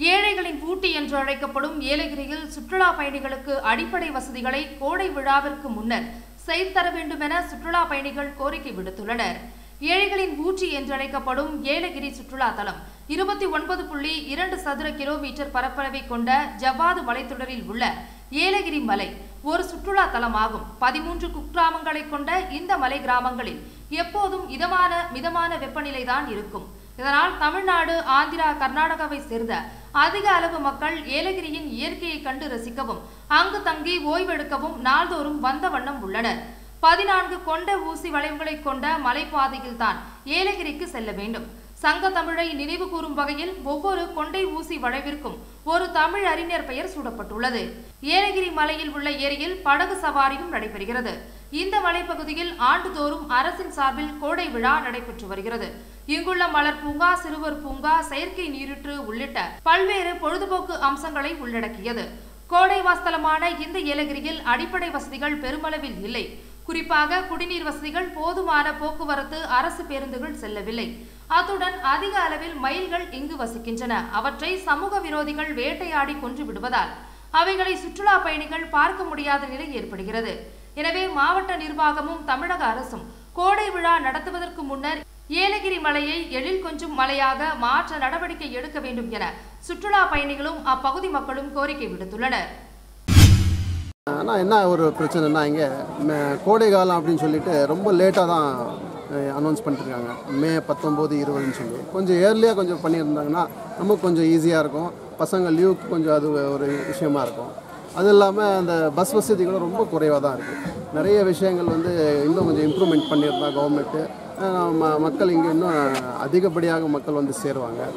ஏழைகளின் ஊட்டி என்று அழைக்கப்படும் ஏலகிரியில் சுற்றுலா பயணிகளுக்கு அடிப்படை வசதிகளை கோடை விழாவிற்கு முன்னர் செய்து தர வேண்டும் என சுற்றுலா பயணிகள் கோரிக்கை விடுத்துள்ளனர் ஏழைகளின் ஊட்டி என்று அழைக்கப்படும் ஏலகிரி சுற்றுலா தலம் இருபத்தி ஒன்பது புள்ளி இரண்டு சதுர கிலோமீட்டர் பரப்பளவை கொண்ட ஜவ்வாது மலைத்தொடரில் உள்ள ஏலகிரி மலை ஒரு சுற்றுலா தலமாகும் பதிமூன்று குக்கிராமங்களை கொண்ட இந்த மலை கிராமங்களில் எப்போதும் இதமான மிதமான வெப்பநிலைதான் இருக்கும் இதனால் தமிழ்நாடு ஆந்திரா கர்நாடகாவை சேர்ந்த அதிக அளவு மக்கள் ஏலகிரியின் இயற்கையை கண்டு ரசிக்கவும் அங்கு தங்கி ஓய்வெடுக்கவும் நாள்தோறும் வந்த வண்ணம் உள்ளனர் பதினான்கு கொண்ட ஊசி வளைவுகளை கொண்ட மலைப்பாதையில் தான் ஏலகிரிக்கு செல்ல வேண்டும் சங்க தமிழை நினைவு கூறும் வகையில் ஒவ்வொரு கொண்டை ஊசி வளைவிற்கும் ஒரு தமிழ் அறிஞர் பெயர் சூடப்பட்டுள்ளது ஏலகிரி மலையில் உள்ள ஏரியில் படகு சவாரியும் நடைபெறுகிறது இந்த மலைப்பகுதியில் ஆண்டுதோறும் அரசின் சார்பில் கோடை விழா நடைபெற்று வருகிறது இங்குள்ள மலர் பூங்கா சிறுவர் பூங்கா செயற்கை நீரூற்று உள்ளிட்ட பல்வேறு பொழுதுபோக்கு அம்சங்களை உள்ளடக்கியது கோடை வாஸ்தலமான இந்த ஏலகிரியில் அடிப்படை வசதிகள் பெருமளவில் இல்லை குறிப்பாக குடிநீர் வசதிகள் போதுமான போக்குவரத்து அரசு பேருந்துகள் செல்லவில்லை அத்துடன் அதிக அளவில் மயில்கள் இங்கு வசிக்கின்றன அவற்றை சமூக விரோதிகள் வேட்டையாடி கொன்று விடுவதால் அவைகளை சுற்றுலா பயணிகள் பார்க்க முடியாத நிலை ஏற்படுகிறது எனவே மாவட்ட நிர்வாகமும் தமிழக அரசும் கோடை விழா நடத்துவதற்கு முன்னர் ஏலகிரி மலையை எழில் கொஞ்சும் மலையாக மாற்ற நடவடிக்கை எடுக்க வேண்டும் என சுற்றுலா பயணிகளும் அப்பகுதி மக்களும் கோரிக்கை விடுத்துள்ளனர் ஆனால் என்ன ஒரு பிரச்சனைனா இங்கே மே- கோடை காலம் அப்படின்னு சொல்லிட்டு ரொம்ப லேட்டாக தான் அனௌன்ஸ் பண்ணிட்டுருக்காங்க மே பத்தொம்போது இருபதுன்னு சொல்லி கொஞ்சம் ஏர்லியாக கொஞ்சம் பண்ணியிருந்தாங்கன்னா நமக்கு கொஞ்சம் ஈஸியாக இருக்கும் பசங்க லீவுக்கு கொஞ்சம் அது ஒரு விஷயமா இருக்கும் அது இல்லாமல் அந்த பஸ் வசதிகளும் ரொம்ப குறைவாக தான் இருக்குது நிறைய விஷயங்கள் வந்து இன்னும் கொஞ்சம் இம்ப்ரூவ்மெண்ட் பண்ணியிருந்தா கவர்மெண்ட்டு மக்கள் இங்கே இன்னும் அதிகப்படியாக மக்கள் வந்து சேருவாங்க